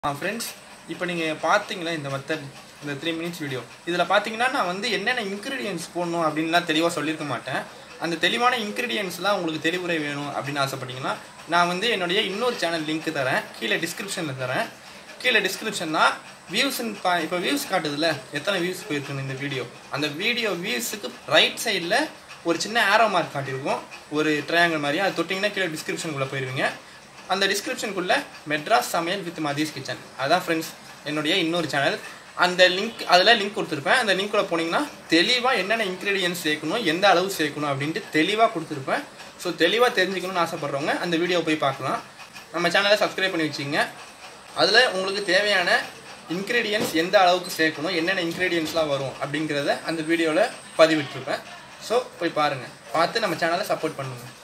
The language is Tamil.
ஆ ஃப்ரெண்ட்ஸ் இப்போ நீங்கள் பார்த்தீங்களா இந்த மெத்தட் இந்த த்ரீ மினிட்ஸ் வீடியோ இதில் பார்த்தீங்கன்னா நான் வந்து என்னென்ன இன்க்ரீடியன்ஸ் போடணும் அப்படின்லாம் தெளிவாக சொல்லியிருக்க மாட்டேன் அந்த தெளிவான இன்க்ரீடியன்ஸ்லாம் உங்களுக்கு தெளிவுரை வேணும் அப்படின்னு ஆசைப்பட்டீங்கன்னா நான் வந்து என்னுடைய இன்னொரு சேனல் லிங்க் தரேன் கீழே டிஸ்கிரிப்ஷனில் தரேன் கீழே டிஸ்கிரிப்ஷன்னா வியூஸ்ன்னு பா இப்போ வியூஸ் காட்டுதுல்ல எத்தனை வியூஸ் போயிருக்குன்னு இந்த வீடியோ அந்த வீடியோ வியூஸுக்கு ரைட் சைடில் ஒரு சின்ன ஆரோ மார்க் காட்டியிருக்கும் ஒரு ட்ரையாங்கிள் மாதிரி அது தொட்டிங்கன்னா கீழே டிஸ்கிரிப்ஷனுக்குள்ளே போயிருவீங்க அந்த டிஸ்கிரிப்ஷனுக்குள்ள மெட்ராஸ் சமையல் வித் மதீஸ் கிச்சன் அதான் ஃப்ரெண்ட்ஸ் என்னுடைய இன்னொரு சேனல் அந்த லிங்க் அதில் லிங்க் கொடுத்துருப்பேன் அந்த லிங்க்குள்ள போனீங்கன்னா தெளிவாக என்னென்ன இன்க்ரீடியன்ஸ் சேர்க்கணும் எந்த அளவு சேர்க்கணும் அப்படின்ட்டு தெளிவாக கொடுத்துருப்பேன் ஸோ தெளிவாக தெரிஞ்சுக்கணும்னு ஆசைப்பட்றவங்க அந்த வீடியோ போய் பார்க்கலாம் நம்ம சேனலை சப்ஸ்கிரைப் பண்ணி வச்சுங்க அதில் உங்களுக்கு தேவையான இன்க்ரீடியன்ஸ் எந்த அளவுக்கு சேர்க்கணும் என்னென்ன இன்க்ரீடியன்ஸ்லாம் வரும் அப்படிங்கிறத அந்த வீடியோவில் பதிவிட்டிருப்பேன் ஸோ போய் பாருங்கள் பார்த்து நம்ம சேனலை சப்போர்ட் பண்ணுங்கள்